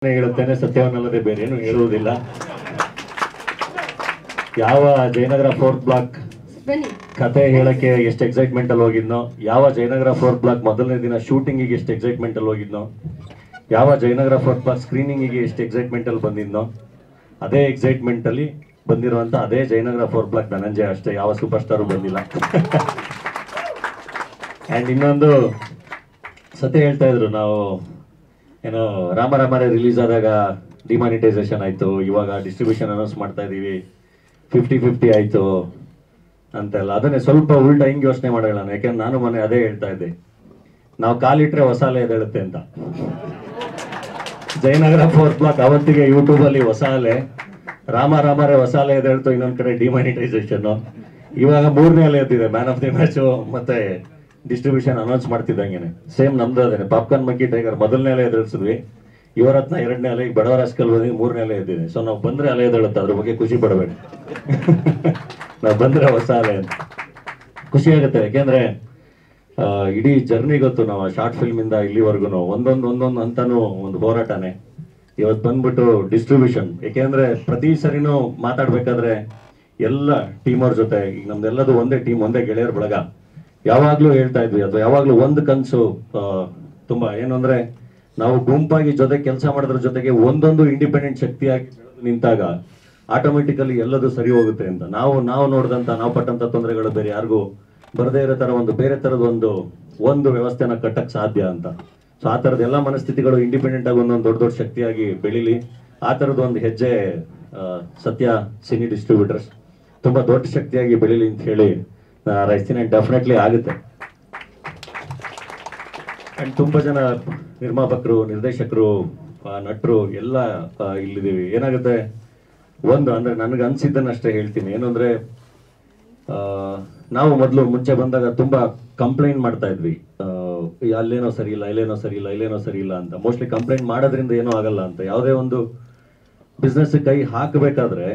ಹೇಳುತ್ತೇನೆ ಸತ್ಯವನ್ನಲ್ಲದೆ ಬೇರೆ ಏನು ಹೇಳುವುದಿಲ್ಲ ಯಾವ ಜಯನಗರ ಫೋರ್ತ್ ಬ್ಲಾಕ್ ಬನ್ನಿ ಕತೆ ಹೇಳಕ್ಕೆ ಎಷ್ಟು ಎಕ್ಸೈಟ್ಮೆಂಟ್ ಅಲ್ಲಿ ಹೋಗಿದ್ನೋ ಯಾವ ಜಯನಗರ ಫೋರ್ತ್ ಬ್ಲಾಕ್ ಮೊದಲನೇ ದಿನ ಶೂಟಿಂಗಿಗೆ ಎಷ್ಟು ಎಕ್ಸೈಟ್ಮೆಂಟ್ ಅಲ್ಲಿ ಹೋಗಿದ್ನೋ ಯಾವ ಜಯನಗರ ಫೋರ್ತ್ ಬ್ಲಾಕ್ ಸ್ಕ್ರೀನಿಂಗಿಗೆ ಎಷ್ಟು ಎಕ್ಸೈಟ್ಮೆಂಟ್ ಅಲ್ಲಿ ಬಂದಿದ್ನೋ ಅದೇ ಎಕ್ಸೈಟ್ಮೆಂಟ್ ಅಲ್ಲಿ ಬಂದಿರುವಂತ ಅದೇ ಜಯನಗರ ಫೋರ್ತ್ ಬ್ಲಾಕ್ ಧನಂಜಯ ಅಷ್ಟೇ ಯಾವ ಸೂಪರ್ ಸ್ಟಾರು ಬಂದಿಲ್ಲ ಅಂಡ್ ಇನ್ನೊಂದು ಸತ್ಯ ಹೇಳ್ತಾ ಇದ್ರು ನಾವು ಏನೋ ರಾಮ ರಾಮರೇ ರಿಲೀಸ್ ಆದಾಗ ಡಿಮಾನಿಟೈಸೇಷನ್ ಆಯ್ತು ಇವಾಗ ಡಿಸ್ಟ್ರಿಬ್ಯೂಷನ್ ಅನೌನ್ಸ್ ಮಾಡ್ತಾ ಇದೀವಿ ಫಿಫ್ಟಿ ಫಿಫ್ಟಿ ಆಯ್ತು ಅಂತೆಲ್ಲ ಅದನ್ನೇ ಸ್ವಲ್ಪ ಉಲ್ಟಾ ಹಿಂಗ್ ಯೋಚನೆ ಮಾಡೋಣ ಯಾಕೆಂದ್ರೆ ನಾನು ಮೊನ್ನೆ ಅದೇ ಹೇಳ್ತಾ ಇದ್ದೆ ನಾವು ಕಾಲಿಟ್ರೆ ಹೊಸಾಲೆ ಎದ್ದೇಳುತ್ತೆ ಅಂತ ಜಯನಗರ ಫೋರ್ತ್ ಬ್ಲಾಕ್ ಅವತ್ತಿಗೆ ಯೂಟ್ಯೂಬ್ ಅಲ್ಲಿ ಹೊಸ ಅಲೆ ರಾಮ ರಾಮರೇ ಹೊಸ ಅಲೆ ಎದ್ದೇಳ್ತು ಇನ್ನೊಂದ್ ಕಡೆ ಡಿಮಾನಿಟೈಸೇಷನ್ ಇವಾಗ ಮೂರನೇ ಅಲೆ ಎದ್ದಿದೆ ಮ್ಯಾನ್ ಆಫ್ ದಿ ಮ್ಯಾಚ್ ಮತ್ತೆ ಡಿಸ್ಟ್ರಿಬ್ಯೂಷನ್ ಅನೌನ್ಸ್ ಮಾಡ್ತಿದ್ದಂಗೆನೆ ಸೇಮ್ ನಮ್ದು ಅದೇನೆ ಪಾಪ್ಕಾರ್ನ್ ಮಕ್ಕಿ ಟೈಗರ್ ಮೊದಲನೇ ಅಲೆ ಎದುರಿಸಿದ್ವಿ ಇವರತ್ನ ಎರಡನೇ ಅಲೆ ಈಗ ಬಡವರ ಹಸ್ಕಲ್ ಬಂದು ಮೂರನೇ ಅಲೆ ಎದ್ದಿದೆ ಸೊ ನಾವು ಬಂದ್ರೆ ಅಲೆ ಎದ್ದೇಳುತ್ತೆ ಅದ್ರ ಬಗ್ಗೆ ಖುಷಿ ಪಡಬೇಡಿ ನಾವು ಬಂದ್ರೆ ಹೊಸ ಅಲೆ ಅಂತ ಖುಷಿ ಆಗುತ್ತೆ ಯಾಕೆಂದ್ರೆ ಆ, ಇಡೀ ಜರ್ನಿ ಗೊತ್ತು ನಾವು ಶಾರ್ಟ್ ಫಿಲ್ಮ್ ಇಂದ ಇಲ್ಲಿವರೆಗೂ ಒಂದೊಂದು ಒಂದೊಂದು ಅಂತಾನು ಒಂದು ಹೋರಾಟನೇ ಇವತ್ತು ಬಂದ್ಬಿಟ್ಟು ಡಿಸ್ಟ್ರಿಬ್ಯೂಷನ್ ಯಾಕೆಂದ್ರೆ ಪ್ರತಿ ಸರಿನೂ ಮಾತಾಡ್ಬೇಕಾದ್ರೆ ಎಲ್ಲ ಟೀಮ್ ಅವ್ರ ಜೊತೆ ಈಗ ನಮ್ದೆಲ್ಲದು ಒಂದೇ ಟೀಮ್ ಒಂದೇ ಗೆಳೆಯರ ಬಳಗ ಯಾವಾಗ್ಲೂ ಹೇಳ್ತಾ ಇದ್ವಿ ಅಥವಾ ಯಾವಾಗ್ಲೂ ಒಂದು ಕನ್ಸು ಆ, ತುಂಬಾ ಏನು ಅಂದ್ರೆ ನಾವು ಗುಂಪಾಗಿ ಜೊತೆ ಕೆಲಸ ಮಾಡೋದ್ರ ಜೊತೆಗೆ ಒಂದೊಂದು ಇಂಡಿಪೆಂಡೆಂಟ್ ಶಕ್ತಿಯಾಗಿ ಬೆಳೆದು ನಿಂತಾಗ ಆಟೋಮೆಟಿಕಲಿ ಎಲ್ಲದೂ ಸರಿ ಹೋಗುತ್ತೆ ಅಂತ ನಾವು ನಾವು ನೋಡಿದಂತ ನಾವು ಪಟ್ಟಂತ ತೊಂದರೆಗಳು ಬೇರೆ ಯಾರಿಗೂ ಬರದೇ ಇರೋ ತರ ಒಂದು ಬೇರೆ ತರದ ಒಂದು ಒಂದು ವ್ಯವಸ್ಥೆನ ಕಟ್ಟಕ್ ಸಾಧ್ಯ ಅಂತ ಸೊ ಆ ತರದ ಎಲ್ಲ ಮನಸ್ಥಿತಿಗಳು ಇಂಡಿಪೆಂಡೆಂಟ್ ಆಗಿ ಒಂದೊಂದು ದೊಡ್ಡ ದೊಡ್ಡ ಶಕ್ತಿಯಾಗಿ ಬೆಳಿಲಿ ಆ ತರದ ಒಂದು ಹೆಜ್ಜೆ ಆ, ಸತ್ಯ ಸಿನಿ ಡಿಸ್ಟ್ರಿಬ್ಯೂಟರ್ಸ್ ತುಂಬಾ ದೊಡ್ಡ ಶಕ್ತಿಯಾಗಿ ಬೆಳಿಲಿ ಅಂತ ಹೇಳಿ ರೈಸ್ತೀನಿ ಡೆಫಿನೆಟ್ಲಿ ಆಗುತ್ತೆ ಅಂಡ್ ತುಂಬಾ ಜನ ನಿರ್ಮಾಪಕರು ನಿರ್ದೇಶಕರು ಆ, ನಟರು ಎಲ್ಲ ಆ, ಇಲ್ಲಿದ್ದೀವಿ ಏನಾಗುತ್ತೆ ಒಂದು ಅಂದ್ರೆ ನನಗೆ ಅನ್ಸಿದ್ದನ್ನಷ್ಟೇ ಹೇಳ್ತೀನಿ ಏನು ಅಂದ್ರೆ ಆ, ನಾವು ಮೊದಲು ಮುಂಚೆ ಬಂದಾಗ ತುಂಬಾ ಕಂಪ್ಲೇಂಟ್ ಮಾಡ್ತಾ ಇದ್ವಿ ಆ, ಈ ಅಲ್ಲೇನೋ ಸರಿ ಇಲ್ಲ ಇಲ್ಲೇನೋ ಸರಿ ಇಲ್ಲ ಇಲ್ಲೇನೋ ಸರಿ ಇಲ್ಲ ಅಂತ ಮೋಸ್ಟ್ಲಿ ಕಂಪ್ಲೇಂಟ್ ಮಾಡೋದ್ರಿಂದ ಏನೂ ಆಗಲ್ಲ ಅಂತ ಯಾವುದೇ ಒಂದು ಬಿಸ್ನೆಸ್ ಕೈ ಹಾಕಬೇಕಾದ್ರೆ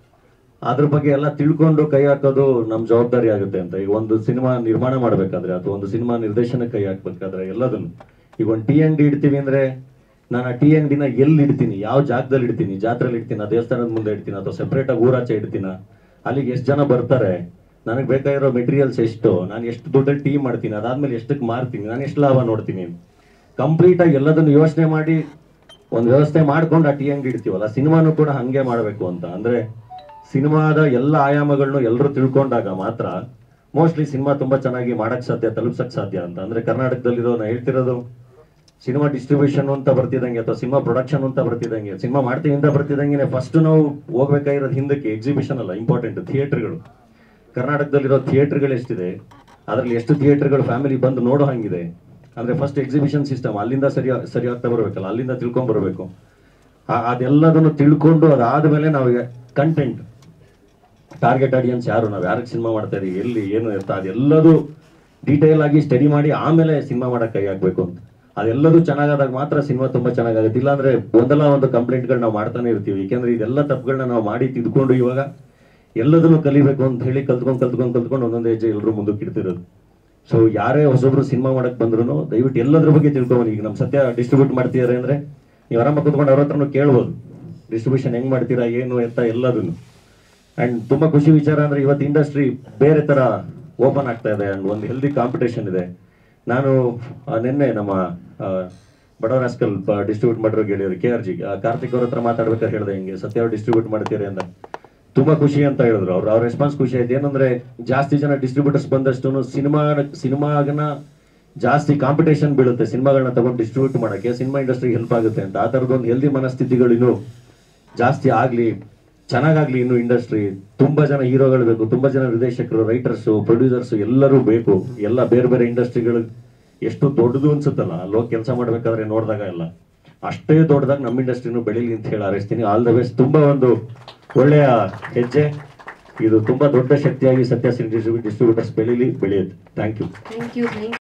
ಅದ್ರ ಬಗ್ಗೆ ಎಲ್ಲ ತಿಳ್ಕೊಂಡು ಕೈ ಹಾಕೋದು ನಮ್ ಜವಾಬ್ದಾರಿ ಆಗುತ್ತೆ ಅಂತ ಈಗ ಒಂದು ಸಿನಿಮಾ ನಿರ್ಮಾಣ ಮಾಡ್ಬೇಕಾದ್ರೆ ಅಥವಾ ಒಂದು ಸಿನಿಮಾ ನಿರ್ದೇಶನ ಕೈ ಹಾಕ್ಬೇಕಾದ್ರೆ ಎಲ್ಲದನ್ನು ಈಗ ಒಂದು ಟಿ ಎನ್ ಡಿ ಇಡ್ತೀವಿ ಅಂದ್ರೆ ನಾನು ಆ ಟಿ ಎನ್ ಡಿನ ಎಲ್ಲಿ ಇಡ್ತೀನಿ ಯಾವ ಜಾಗದಲ್ಲಿ ಇಡ್ತೀನಿ ಜಾತ್ರೆಲಿ ಇಡ್ತೀನಿ ದೇವಸ್ಥಾನದ ಮುಂದೆ ಇಡ್ತೀನಿ ಅಥವಾ ಸೆಪರೇಟ್ ಆಗಿ ಊರಾಚೆ ಇಡ್ತೀನ ಅಲ್ಲಿಗೆ ಎಷ್ಟು ಜನ ಬರ್ತಾರೆ ನನಗೆ ಬೇಕಾಗಿರೋ ಮೆಟೀರಿಯಲ್ಸ್ ಎಷ್ಟು ನಾನು ಎಷ್ಟು ದುಡ್ಡಲ್ಲಿ ಟೀ ಮಾಡ್ತೀನಿ ಅದಾದ್ಮೇಲೆ ಎಷ್ಟಕ್ಕೆ ಮಾರ್ತೀನಿ ನಾನು ಎಷ್ಟು ಲಾಭ ನೋಡ್ತೀನಿ ಕಂಪ್ಲೀಟ್ ಆಗಿ ಎಲ್ಲದನ್ನು ಯೋಚನೆ ಮಾಡಿ ಒಂದು ವ್ಯವಸ್ಥೆ ಮಾಡ್ಕೊಂಡು ಆ ಟಿ ಎನ್ ಡಿ ಇಡ್ತೀವಲ್ಲ ಸಿನಿಮಾನು ಕೂಡ ಹಂಗೆ ಮಾಡಬೇಕು ಅಂತ ಅಂದ್ರೆ ಸಿನಿಮಾದ ಎಲ್ಲ ಆಯಾಮಗಳನ್ನು ಎಲ್ಲರೂ ತಿಳ್ಕೊಂಡಾಗ ಮಾತ್ರ ಮೋಸ್ಟ್ಲಿ ಸಿನಿಮಾ ತುಂಬಾ ಚೆನ್ನಾಗಿ ಮಾಡಕ್ ಸಾಧ್ಯ ತಲುಪ್ಸಕ್ ಸಾಧ್ಯ ಅಂತ ಅಂದ್ರೆ ಕರ್ನಾಟಕದಲ್ಲಿರೋ ನಾ ಹೇಳ್ತಿರೋದು ಸಿನಿಮಾ ಡಿಸ್ಟ್ರಿಬ್ಯೂಷನ್ ಅಂತ ಬರ್ತಿದಂಗೆ ಅಥವಾ ಸಿನಿಮಾ ಪ್ರೊಡಕ್ಷನ್ ಅಂತ ಬರ್ತಿದಂಗೆ ಸಿನಿಮಾ ಮಾಡ್ತೀವಿ ಅಂತ ಬರ್ತಿದಂಗೆ ಫಸ್ಟ್ ನಾವು ಹೋಗ್ಬೇಕಾಗಿರೋದು ಹಿಂದಕ್ಕೆ ಎಕ್ಸಿಬಿಷನ್ ಅಲ್ಲ ಇಂಪಾರ್ಟೆಂಟ್ ಥಿಯೇಟರ್ಗಳು ಕರ್ನಾಟಕದಲ್ಲಿರೋ ಥಿಯೇಟರ್ಗಳು ಎಷ್ಟಿದೆ ಅದರಲ್ಲಿ ಎಷ್ಟು ಥಿಯೇಟರ್ಗಳು ಫ್ಯಾಮಿಲಿ ಬಂದು ನೋಡೋ ಹಂಗಿದೆ ಅಂದ್ರೆ ಫಸ್ಟ್ ಎಕ್ಸಿಬಿಷನ್ ಸಿಸ್ಟಮ್ ಅಲ್ಲಿಂದ ಸರಿ ಸರಿ ಆಗ್ತಾ ಬರ್ಬೇಕಲ್ಲ ಅಲ್ಲಿಂದ ತಿಳ್ಕೊಂಡ್ ಬರ್ಬೇಕು ಆ- ಅದೆಲ್ಲದನ್ನು ತಿಳ್ಕೊಂಡು ಅದಾದ್ಮೇಲೆ ನಾವು ಕಂಟೆಂಟ್ ಟಾರ್ಗೆಟ್ ಆಡಿಯನ್ಸ್ ಯಾರು ನಾವು ಯಾರಿಗೆ ಸಿನಿಮಾ ಮಾಡ್ತಾ ಇದೀವಿ ಎಲ್ಲಿ ಏನು ಇರ್ತಾ ಅದೆಲ್ಲದು ಡೀಟೇಲ್ ಆಗಿ ಸ್ಟಡಿ ಮಾಡಿ ಆಮೇಲೆ ಸಿನಿಮಾ ಮಾಡಕ್ ಕೈ ಹಾಕ್ಬೇಕು ಅಂತ ಅದೆಲ್ಲದು ಚೆನ್ನಾಗಾದಾಗ ಮಾತ್ರ ಸಿನಿಮಾ ತುಂಬಾ ಚೆನ್ನಾಗಾಗುತ್ತೆ ಇಲ್ಲಾಂದ್ರೆ ಒಂದಲ್ಲ ಒಂದು ಕಂಪ್ಲೇಂಟ್ಗಳು ನಾವು ಮಾಡ್ತಾನೆ ಇರ್ತೀವಿ ಯಾಕೆಂದ್ರೆ ಇದೆಲ್ಲ ತಪ್ಪುಗಳನ್ನ ನಾವು ಮಾಡಿ ತಿದ್ಕೊಂಡು ಇವಾಗ ಎಲ್ಲದನ್ನು ಕಲಿಬೇಕು ಅಂತ ಹೇಳಿ ಕಲ್ತ್ಕೊಂಡು ಕಲ್ತ್ಕೊಂಡು ಕಲ್ತ್ಕೊಂಡು ಒಂದೊಂದು ಹೆಜ್ಜೆ ಎಲ್ಲರೂ ಮುಂದಕ್ಕೆ ಇಡ್ತಿರೋದು ಸೊ ಯಾರೇ ಹೊಸೊಬ್ರು ಸಿನಿಮಾ ಮಾಡಕ್ ಬಂದ್ರು ದಯವಿಟ್ಟು ಎಲ್ಲದ್ರ ಬಗ್ಗೆ ತಿಳ್ಕೊಬನ್ನಿ ಈಗ ನಮ್ಮ ಸತ್ಯ ಡಿಸ್ಟ್ರಿಬ್ಯೂಟ್ ಮಾಡ್ತಿದ್ದಾರೆ ಅಂದ್ರೆ ನೀವು ಆರಾಮ ಕುತ್ಕೊಂಡು ಅವ್ರ ಹತ್ರನೂ ಕೇಳ್ಬೋದು ಡಿಸ್ಟ್ರಿಬ್ಯೂಷನ್ ಹೆಂಗ್ ಮಾಡ್ತೀರಾ ಏನು ಅಂತ ಎಲ್ಲದನ್ನು ಅಂಡ್ ತುಂಬಾ ಖುಷಿ ವಿಚಾರ ಅಂದ್ರೆ ಇವತ್ತು ಇಂಡಸ್ಟ್ರಿ ಬೇರೆ ತರ ಓಪನ್ ಆಗ್ತಾ ಇದೆ ಅಂಡ್ ಒಂದು ಹೆಲ್ದಿ ಕಾಂಪಿಟೇಷನ್ ಇದೆ ನಾನು ಆ, ನಿನ್ನೆ ನಮ್ಮ ಆ, ಬಡವರ ಹಾಸ್ಕಲ್ ಡಿಸ್ಟ್ರಿಬ್ಯೂಟ್ ಮಾಡಿರೋ ಗೆಳೆಯರು ಕೆ ಆರ್ ಜಿ ಕಾರ್ತಿಕ್ ಅವ್ರ ಹತ್ರ ಮಾತಾಡ್ಬೇಕಾದ್ರೆ ಹೇಳಿದೆ ಹಿಂಗೆ ಸತ್ಯ ಅವ್ರು ಡಿಸ್ಟ್ರಿಬ್ಯೂಟ್ ಮಾಡ್ತೀರಿ ಅಂತ ತುಂಬಾ ಖುಷಿ ಅಂತ ಹೇಳಿದ್ರು ಅವ್ರು ಅವ್ರ ರೆಸ್ಪಾನ್ಸ್ ಖುಷಿ ಆಯ್ತು ಏನಂದ್ರೆ ಜಾಸ್ತಿ ಜನ ಡಿಸ್ಟ್ರಿಬ್ಯೂಟರ್ಸ್ ಬಂದಷ್ಟು ಸಿನಿಮಾ ಸಿನಿಮಾಗನ ಜಾಸ್ತಿ ಕಾಂಪಿಟೇಷನ್ ಬೀಳುತ್ತೆ ಸಿನಿಮಾಗಳನ್ನ ತಗೊಂಡು ಡಿಸ್ಟ್ರಿಬ್ಯೂಟ್ ಮಾಡಕ್ಕೆ ಸಿನಿಮಾ ಇಂಡಸ್ಟ್ರಿಗೆ ಹೆಲ್ಪ್ ಆಗುತ್ತೆ ಅಂತ ಆ ಥರದೊಂದು ಹೆಲ್ದಿ ಮನಸ್ಥಿತಿಗಳು ಇನ್ನು ಜಾಸ್ತಿ ಆಗ್ಲಿ ಚೆನ್ನಾಗಾಗ್ಲಿ ಇನ್ನು ಇಂಡಸ್ಟ್ರಿ ತುಂಬಾ ಜನ ಹೀರೋಗಳು ಬೇಕು ತುಂಬಾ ಜನ ನಿರ್ದೇಶಕರು ರೈಟರ್ಸ್ ಪ್ರೊಡ್ಯೂಸರ್ಸ್ ಎಲ್ಲರೂ ಬೇಕು ಎಲ್ಲ ಬೇರೆ ಬೇರೆ ಇಂಡಸ್ಟ್ರಿಗಳು ಎಷ್ಟು ದೊಡ್ಡದು ಅನ್ಸುತ್ತಲ್ಲ ಅಲ್ಲೋಗಿ ಕೆಲಸ ಮಾಡ್ಬೇಕಾದ್ರೆ ನೋಡಿದಾಗ ಎಲ್ಲ ಅಷ್ಟೇ ದೊಡ್ಡದಾಗ ನಮ್ಮ ಇಂಡಸ್ಟ್ರಿನೂ ಬೆಳೀಲಿ ಅಂತ ಹೇಳಿ ಹಾರೈಸ್ತೀನಿ ಆಲ್ ದ ಬೆಸ್ಟ್ ತುಂಬಾ ಒಂದು ಒಳ್ಳೆಯ ಹೆಜ್ಜೆ ಇದು ತುಂಬಾ ದೊಡ್ಡ ಶಕ್ತಿಯಾಗಿ ಸತ್ಯ ಡಿಸ್ಟ್ರಿಬ್ಯೂಟರ್ಸ್ ಬೆಳೀಲಿ ಬೆಳೆಯುತ್ತೆ thank you thank you thank